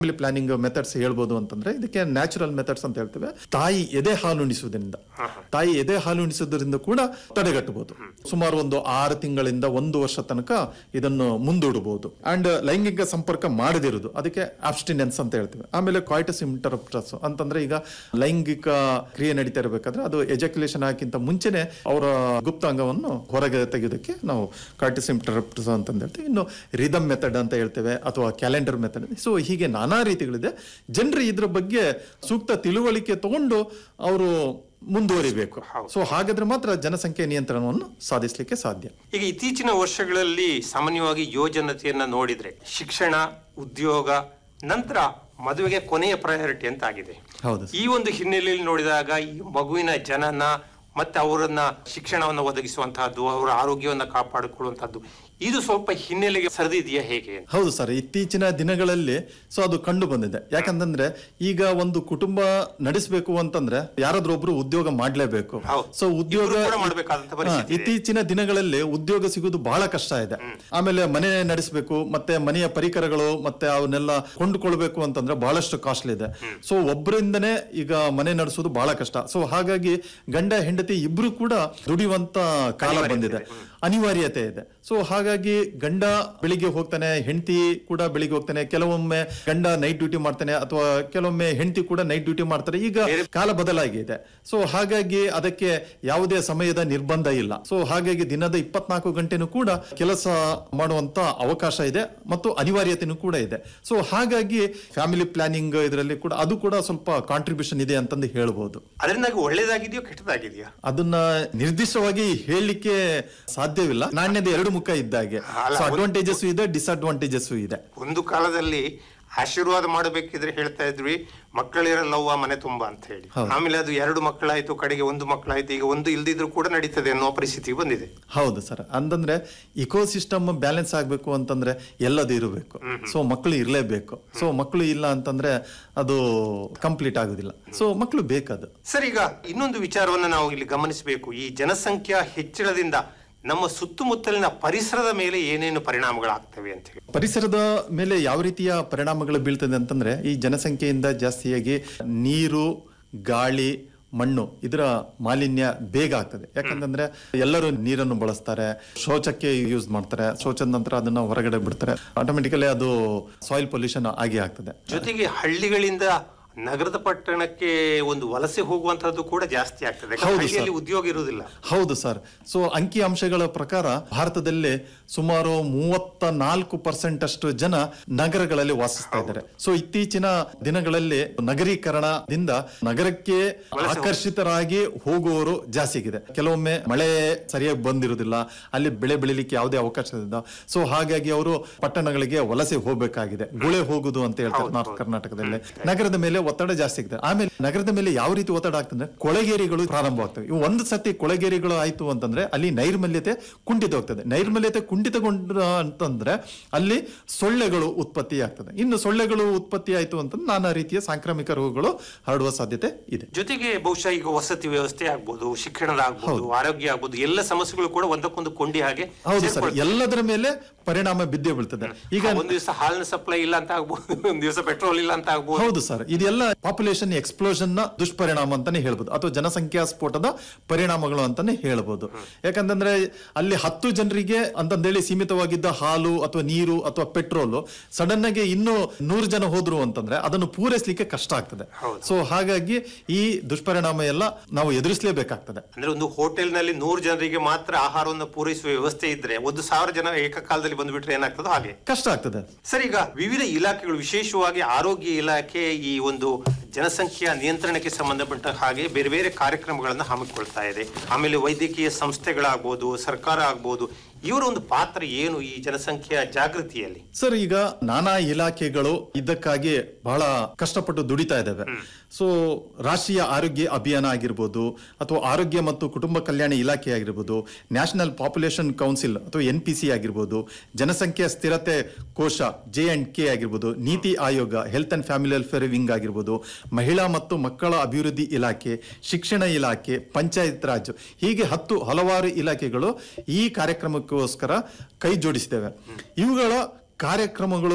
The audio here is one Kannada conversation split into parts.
ಫ್ಯಾಮಿಲಿ ಪ್ಲಾನಿಂಗ್ ಮೆಥಡ್ಸ್ ಹೇಳ್ಬೋದು ಅಂತಂದ್ರೆ ಇದಕ್ಕೆ ನ್ಯಾಚುರಲ್ ಮೆಥಡ್ಸ್ ಅಂತ ಹೇಳ್ತೇವೆ ತಾಯಿ ಎದೆ ಹಾಲು ಉಣಿಸುವುದರಿಂದ ತಾಯಿ ಎದೆ ಹಾಲು ಉಣಿಸುವುದರಿಂದ ಕೂಡ ತಡೆಗಟ್ಟಬಹುದು ಸುಮಾರು ಒಂದು ಆರು ತಿಂಗಳಿಂದ ಒಂದು ವರ್ಷ ತನಕ ಇದನ್ನು ಮುಂದೂಡಬಹುದು ಅಂಡ್ ಲೈಂಗಿಕ ಸಂಪರ್ಕ ಮಾಡದಿರುವುದು ಅದಕ್ಕೆ ಅಬ್ಸ್ಟಿನೆನ್ಸ್ ಅಂತ ಹೇಳ್ತೇವೆ ಆಮೇಲೆ ಕಾಯ್ಟಸ್ ಇಂಟರಪ್ಟರ್ಸ್ ಅಂತಂದ್ರೆ ಈಗ ಲೈಂಗಿಕ ಕ್ರಿಯೆ ನಡೀತಾ ಇರಬೇಕಾದ್ರೆ ಅದು ಎಜಕ್ಯುಲೇಷನ್ ಹಾಕಿಂತ ಮುಂಚೆನೆ ಅವರ ಗುಪ್ತಾಂಗವನ್ನು ಹೊರಗೆ ತೆಗೆಯೋದಕ್ಕೆ ನಾವು ಕಾಯ್ಟಸ್ ಇಂಟರಪ್ಟರ್ಸ್ ಅಂತ ಹೇಳ್ತೇವೆ ಇನ್ನು ರಿದಮ್ ಮೆಥಡ್ ಅಂತ ಹೇಳ್ತೇವೆ ಅಥವಾ ಕ್ಯಾಲೆಂಡರ್ ಮೆಥಡ್ ಸೊ ಹೀಗೆ ನಾನಾ ರೀತಿಗಳಿದೆ ಜನರು ಇದ್ರ ಬಗ್ಗೆ ಸೂಕ್ತ ತಿಳುವಳಿಕೆ ತಗೊಂಡು ಅವರು ಮುಂದುವರಿಬೇಕು ಸೊ ಹಾಗಾದ್ರೆ ಮಾತ್ರ ಜನಸಂಖ್ಯೆ ನಿಯಂತ್ರಣವನ್ನು ಸಾಧಿಸಲಿಕ್ಕೆ ಸಾಧ್ಯ ಈಗ ಇತ್ತೀಚಿನ ವರ್ಷಗಳಲ್ಲಿ ಸಾಮಾನ್ಯವಾಗಿ ಯುವಜನತೆಯನ್ನ ನೋಡಿದ್ರೆ ಶಿಕ್ಷಣ ಉದ್ಯೋಗ ನಂತರ ಮದುವೆಗೆ ಕೊನೆಯ ಪ್ರಯಾರಿಟಿ ಅಂತ ಆಗಿದೆ ಹೌದು ಈ ಒಂದು ಹಿನ್ನೆಲೆಯಲ್ಲಿ ನೋಡಿದಾಗ ಈ ಮಗುವಿನ ಜನನ ಮತ್ತೆ ಅವರನ್ನ ಶಿಕ್ಷಣವನ್ನು ಒದಗಿಸುವಂತಹದ್ದು ಅವರ ಆರೋಗ್ಯವನ್ನ ಕಾಪಾಡಿಕೊಳ್ಳುವಂತಹದ್ದು ಇದು ಸ್ವಲ್ಪ ಹಿನ್ನೆಲೆಗೆ ಸರಿದಿದೆಯಾ ಹೇಗೆ ಹೌದು ಸರ್ ಇತ್ತೀಚಿನ ದಿನಗಳಲ್ಲಿ ಸೊ ಅದು ಕಂಡು ಬಂದಿದೆ ಯಾಕಂತಂದ್ರೆ ಈಗ ಒಂದು ಕುಟುಂಬ ನಡೆಸಬೇಕು ಅಂತಂದ್ರೆ ಯಾರಾದ್ರೂ ಒಬ್ರು ಉದ್ಯೋಗ ಮಾಡ್ಲೇಬೇಕು ಹೌದು. ಸೊ ಉದ್ಯೋಗ ಇಬ್ರು ಕೂಡ ಮಾಡ್ಬೇಕಾದಂತ ಪರಿಸ್ಥಿತಿ ಹಾ, ಇತ್ತೀಚಿನ ದಿನಗಳಲ್ಲಿ ಉದ್ಯೋಗ ಸಿಗುವುದು ಬಹಳ ಕಷ್ಟ ಇದೆ ಆಮೇಲೆ ಮನೆ ನಡೆಸಬೇಕು ಮತ್ತೆ ಮನೆಯ ಪರಿಕರಗಳು ಮತ್ತೆ ಅವನ್ನೆಲ್ಲ ಕೊಂಡುಕೊಳ್ಬೇಕು ಅಂತಂದ್ರೆ ಬಹಳಷ್ಟು ಕಾಸ್ಟ್ಲಿ ಇದೆ ಸೊ ಒಬ್ಬರಿಂದನೇ ಈಗ ಮನೆ ನಡೆಸೋದು ಬಹಳ ಕಷ್ಟ ಸೊ ಹಾಗಾಗಿ ಗಂಡ ಹೆಂಡತಿ ಇಬ್ರು ಕೂಡ ದುಡಿಯುವಂತ ಕಾಲ ಬಂದಿದೆ ಅನಿವಾರ್ಯತೆ ಇದೆ ಸೊ ಹಾಗಾಗಿ ಗಂಡ ಬೆಳಿಗ್ಗೆ ಹೋಗ್ತಾನೆ ಹೆಂಡತಿ ಕೂಡ ಬೆಳಿಗ್ಗೆ ಹೋಗ್ತಾನೆ ಕೆಲವೊಮ್ಮೆ ಗಂಡ ನೈಟ್ ಡ್ಯೂಟಿ ಮಾಡ್ತಾನೆ ಅಥವಾ ಕೆಲವೊಮ್ಮೆ ಹೆಂಡತಿ ಕೂಡ ನೈಟ್ ಡ್ಯೂಟಿ ಮಾಡ್ತಾರೆ ಈಗ ಕಾಲ ಬದಲಾಗಿದೆ ಸೊ ಹಾಗಾಗಿ ಅದಕ್ಕೆ ಯಾವುದೇ ಸಮಯದ ನಿರ್ಬಂಧ ಇಲ್ಲ ಸೊ ಹಾಗಾಗಿ ದಿನದ ಇಪ್ಪತ್ನಾಲ್ಕು ಗಂಟೆನೂ ಕೂಡ ಕೆಲಸ ಮಾಡುವಂತ ಅವಕಾಶ ಇದೆ ಮತ್ತು ಅನಿವಾರ್ಯತೆನೂ ಕೂಡ ಇದೆ ಸೊ ಹಾಗಾಗಿ ಫ್ಯಾಮಿಲಿ ಪ್ಲಾನಿಂಗ್ ಇದರಲ್ಲಿ ಕೂಡ ಅದು ಕೂಡ ಸ್ವಲ್ಪ ಕಾಂಟ್ರಿಬ್ಯೂಷನ್ ಇದೆ ಅಂತಂದು ಹೇಳ್ಬೋದು ಅದರಿಂದಾಗಿ ಒಳ್ಳೇದಾಗಿದೆಯೋ ಕೆಟ್ಟದಾಗಿದೆಯಾ ಅದನ್ನ ನಿರ್ದಿಷ್ಟವಾಗಿ ಹೇಳಲಿಕ್ಕೆ ಸಾಧ್ಯವಿಲ್ಲ ನಾಣ್ಯದ ಎರಡು ಮುಖ ಇದ್ದಾಗೆ ಅಲ್ಲ, ಸೊ ಒಂದು- ಅಡ್ವಾಂಟೇಜಸ್ ಇದೆ ಡಿಸ್ಅಡ್ವಾಂಟೇಜಸ್ ಇದೆ ಒಂದು ಕಾಲದಲ್ಲಿ ಆಶೀರ್ವಾದ ಮಾಡಬೇಕಿದ್ರೆ ಹೇಳ್ತಾ ಇದ್ವಿ ಮಕ್ಕಳಿರಲ್ಲವ್ವ ಮನೆ ತುಂಬಾ ಅಂತ ಹೇಳಿ ಆಮೇಲೆ ಅದು ಎರಡು ಮಕ್ಕಳಾಯ್ತು ಕಡೆಗೆ ಒಂದು ಮಕ್ಕಳಾಯ್ತು ಈಗ ಒಂದು ಇಲ್ದಿದ್ರು ಕೂಡ ನಡೀತದೆ ಅನ್ನೋ ಪರಿಸ್ಥಿತಿ ಬಂದಿದೆ ಹೌದು ಸರ್ ಅಂತಂದ್ರೆ ಇಕೋಸಿಸ್ಟಮ್ ಬ್ಯಾಲೆನ್ಸ್ ಆಗ್ಬೇಕು ಅಂತಂದ್ರೆ ಎಲ್ಲದು ಇರಬೇಕು ಸೊ ಮಕ್ಕಳು ಇರಲೇಬೇಕು ಸೊ ಮಕ್ಕಳು ಇಲ್ಲ ಅಂತಂದ್ರೆ ಅದು ಕಂಪ್ಲೀಟ್ ಆಗುದಿಲ್ಲ ಸೊ ಮಕ್ಕಳು ಬೇಕದು ಸರ್ ಈಗ ಇನ್ನೊಂದು ವಿಚಾರವನ್ನ ನಾವು ಇಲ್ಲಿ ಗಮನಿಸಬೇಕು ಈ ಜನಸಂಖ್ಯಾ ಹೆಚ್ಚಳದಿಂದ ನಮ್ಮ ಸುತ್ತಮುತ್ತಲಿನ ಪರಿಸರದ ಮೇಲೆ ಏನೇನು ಪರಿಣಾಮಗಳಾಗ್ತವೆ ಅಂತ ಹೇಳಿ ಪರಿಸರದ ಮೇಲೆ ಯಾವ ರೀತಿಯ ಪರಿಣಾಮಗಳು ಬೀಳ್ತದೆ ಅಂತಂದ್ರೆ ಈ ಜನಸಂಖ್ಯೆಯಿಂದ ಜಾಸ್ತಿಯಾಗಿ ನೀರು ಗಾಳಿ ಮಣ್ಣು ಇದರ ಮಾಲಿನ್ಯ ಬೇಗ ಆಗ್ತದೆ ಯಾಕಂತಂದ್ರೆ ಎಲ್ಲರೂ ನೀರನ್ನು ಬಳಸ್ತಾರೆ ಶೌಚಕ್ಕೆ ಯೂಸ್ ಮಾಡ್ತಾರೆ ಶೌಚದ ನಂತರ ಅದನ್ನ ಹೊರಗಡೆ ಬಿಡ್ತಾರೆ ಆಟೋಮೆಟಿಕಲಿ ಅದು ಸಾಯಿಲ್ ಪೊಲ್ಯೂಷನ್ ಆಗಿ ಆಗ್ತದೆ ಜೊತೆಗೆ ಹಳ್ಳಿಗಳಿಂದ ನಗರದ ಪಟ್ಟಣಕ್ಕೆ ಒಂದು ವಲಸೆ ಹೋಗುವಂತಹದ್ದು ಕೂಡ ಜಾಸ್ತಿ ಆಗ್ತದೆ ಯಾಕಂದ್ರೆ ಹೌದು ಸರ್. ಹಳ್ಳಿಯಲ್ಲಿ ಉದ್ಯೋಗ ಇರುವುದಿಲ್ಲ ಹೌದು ಸರ್ ಸೊ ಅಂಕಿ ಅಂಶಗಳ ಪ್ರಕಾರ ಭಾರತದಲ್ಲಿ ಸುಮಾರು ಮೂವತ್ತ ನಾಲ್ಕು ಪರ್ಸೆಂಟ್ ಅಷ್ಟು ಜನ ನಗರಗಳಲ್ಲಿ ವಾಸಿಸ್ತಾ ಇದ್ದಾರೆ ಸೊ ಇತ್ತೀಚಿನ ದಿನಗಳಲ್ಲಿ ನಗರೀಕರಣದಿಂದ ನಗರಕ್ಕೆ ಆಕರ್ಷಿತರಾಗಿ ಹೋಗುವವರು ಜಾಸ್ತಿ ಆಗಿದೆ ಕೆಲವೊಮ್ಮೆ ಮಳೆ ಸರಿಯಾಗಿ ಬಂದಿರುವುದಿಲ್ಲ ಅಲ್ಲಿ ಬೆಳೆ ಬೆಳಿಲಿಕ್ಕೆ ಯಾವುದೇ ಅವಕಾಶ ಇಲ್ಲ ಸೊ ಹಾಗಾಗಿ ಅವರು ಪಟ್ಟಣಗಳಿಗೆ ವಲಸೆ ಹೋಗಬೇಕಾಗಿದೆ ಗುಳೆ ಹೋಗುದು ಅಂತ ಹೇಳ್ತಾರೆ ನಾರ್ತ್ ಕರ್ನಾಟಕದಲ್ಲಿ ನಗರದ ಮೇಲೆ ಒತ್ತಡ ಜಾಸ್ತಿ ಆಗ್ತದೆ ಆಮೇಲೆ ನಗರದ ಮೇಲೆ ಯಾವ ರೀತಿ ಒತ್ತಡ ಆಗ್ತದೆ ಕೊಳೆಗೇರಿಗಳು ಪ್ರಾರಂಭವಾಗ್ತವೆ ಇವು ಒಂದು ಸತಿ ಕೊಳೆಗೇರಿಗಳು ಆಯ್ತು ಅಂತಂದ್ರೆ ಅಲ್ಲಿ ನೈರ್ಮಲ್ಯತೆ ಕುಂಠಿತ ಹೋಗ್ತದೆ ನೈರ್ಮಲ್ಯತೆ ಕುಂಠಿತಗೊಂಡ ಅಂತಂದ್ರೆ ಅಲ್ಲಿ ಸೊಳ್ಳೆಗಳು ಉತ್ಪತ್ತಿ ಆಗ್ತದೆ ಇನ್ನು ಸೊಳ್ಳೆಗಳು ಉತ್ಪತ್ತಿ ಆಯ್ತು ಅಂತಂದ್ರೆ ನಾನಾ ರೀತಿಯ ಸಾಂಕ್ರಾಮಿಕ ರೋಗಗಳು ಹರಡುವ ಸಾಧ್ಯತೆ ಇದೆ ಜೊತೆಗೆ ಬಹುಶಃ ಈಗ ವಸತಿ ವ್ಯವಸ್ಥೆ ಆಗ್ಬೋದು ಶಿಕ್ಷಣದ ಆಗ್ಬೋದು ಆರೋಗ್ಯ ಆಗ್ಬೋದು ಎಲ್ಲ ಸಮಸ್ಯೆಗಳು ಕೂಡ ಒಂದಕ್ಕೊಂದು ಕೊಂಡಿ ಹಾಗೆ ಹೌದು ಸರ್ ಸೇರ್ಕೊಳ್ತವೆ. ಎಲ್ಲದರ ಮೇಲೆ ಪರಿಣಾಮ ಬಿದ್ದೇ ಬೀಳ್ತದೆ ಈಗ ಒಂದ್ ದಿವಸ ಹಾಲಿನ ಸಪ್ಲೈ ಇಲ್ಲ ಅಂತ ಆಗ್ಬೋದು ಒಂದ್ ದಿವಸ ಪೆಟ್ರೋಲ್ ಇಲ್ಲ ಅಂತ ಆಗ್ಬೋದು ಹೌದು ಸರ್ ಇದೆಲ್ಲ ಪಾಪ್ಯುಲೇಷನ್ ಎಕ್ಸ್ಪ್ಲೋಷನ್ ನ ದುಷ್ಪರಿಣಾಮ ಅಂತಾನೆ ಹೇಳ್ಬೋದು ಅಥವಾ ಜನಸಂಖ್ಯಾ ಸ್ಫೋಟದ ಪರಿಣಾಮಗಳು ಅಂತಾನೆ ಹೇಳ್ಬೋದು ಯಾಕಂತಂದ್ರೆ ಅಲ್ಲಿ ಹತ್ತು ಜನರಿಗೆ ಅಂತಂದೇಳಿ ಸೀಮಿತವಾಗಿದ್ದ ಹಾಲು ಅಥವಾ ನೀರು ಅಥವಾ ಪೆಟ್ರೋಲ್ ಸಡನ್ ಆಗಿ ಇನ್ನು ನೂರು ಜನ ಹೋದ್ರು ಅಂತಂದ್ರೆ ಅದನ್ನು ಪೂರೈಸಲಿಕ್ಕೆ ಕಷ್ಟ ಆಗ್ತದೆ ಸೊ ಹಾಗಾಗಿ ಈ ದುಷ್ಪರಿಣಾಮ ಎಲ್ಲ ನಾವು ಎದುರಿಸಲೇಬೇಕಾಗ್ತದೆ ಅಂದ್ರೆ ಒಂದು ಹೋಟೆಲ್ ನಲ್ಲಿ ನೂರು ಜನರಿಗೆ ಮಾತ್ರ ಆಹಾರವನ್ನು ಪೂರೈಸುವ ವ್ಯವಸ್ಥೆ ಇದ್ರೆ ಒಂದು ಸಾವಿರ ಜನ ಏಕಕಾಲದಲ್ಲಿ ಬಂದ್ಬಿಟ್ರೆ ಏನಾಗ್ತದೋ ಹಾಗೆ ಕಷ್ಟ ಆಗ್ತದೆ ಸರ್ ಈಗ ವಿವಿಧ ಇಲಾಖೆಗಳು ವಿಶೇಷವಾಗಿ ಆರೋಗ್ಯ ಇಲಾಖೆ ಈ ಒಂದು ಜನಸಂಖ್ಯೆಯ ನಿಯಂತ್ರಣಕ್ಕೆ ಸಂಬಂಧಪಟ್ಟ ಹಾಗೆ ಬೇರೆ ಬೇರೆ ಕಾರ್ಯಕ್ರಮಗಳನ್ನು ಹಮ್ಮಿಕೊಳ್ತಾ ಇದೆ ಆಮೇಲೆ ವೈದ್ಯಕೀಯ ಸಂಸ್ಥೆಗಳಾಗ್ಬೋದು ಸರ್ಕಾರ ಆಗ್ಬೋದು ಇವರ ಒಂದು ಪಾತ್ರ ಏನು ಈ ಜನಸಂಖ್ಯೆಯ ಜಾಗೃತಿಯಲ್ಲಿ ಸರ್ ಈಗ ನಾನಾ ಇಲಾಖೆಗಳು ಇದಕ್ಕಾಗಿ ಬಹಳ ಕಷ್ಟಪಟ್ಟು ದುಡಿತಾ ಇದ್ದಾವೆ ಸೊ ರಾಷ್ಟ್ರೀಯ ಆರೋಗ್ಯ ಅಭಿಯಾನ ಆಗಿರ್ಬೋದು ಅಥವಾ ಆರೋಗ್ಯ ಮತ್ತು ಕುಟುಂಬ ಕಲ್ಯಾಣ ಇಲಾಖೆ ಆಗಿರ್ಬೋದು ನ್ಯಾಷನಲ್ ಪಾಪ್ಯುಲೇಷನ್ ಕೌನ್ಸಿಲ್ ಅಥವಾ ಎನ್ ಪಿ ಸಿ ಆಗಿರ್ಬೋದು ಜನಸಂಖ್ಯಾ ಸ್ಥಿರತೆ ಕೋಶ ಜೆ ಅಂಡ್ ಕೆ ಆಗಿರ್ಬೋದು Niti Aayog health and family welfare wing ಆಗಿರ್ಬೋದು ಮಹಿಳಾ ಮತ್ತು ಮಕ್ಕಳ ಅಭಿವೃದ್ಧಿ ಇಲಾಖೆ ಶಿಕ್ಷಣ ಇಲಾಖೆ ಪಂಚಾಯತ್ ರಾಜ್ ಹೀಗೆ ಹತ್ತು ಹಲವಾರು ಇಲಾಖೆಗಳು ಈ ಕಾರ್ಯಕ್ರಮಕ್ಕೋಸ್ಕರ ಕೈ ಜೋಡಿಸಿದ್ದೇವೆ ಇವುಗಳ ಕಾರ್ಯಕ್ರಮಗಳು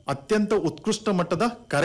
ಅತ್ಯಂತ ಉತ್ಕೃಷ್ಟ ಮಟ್ಟದ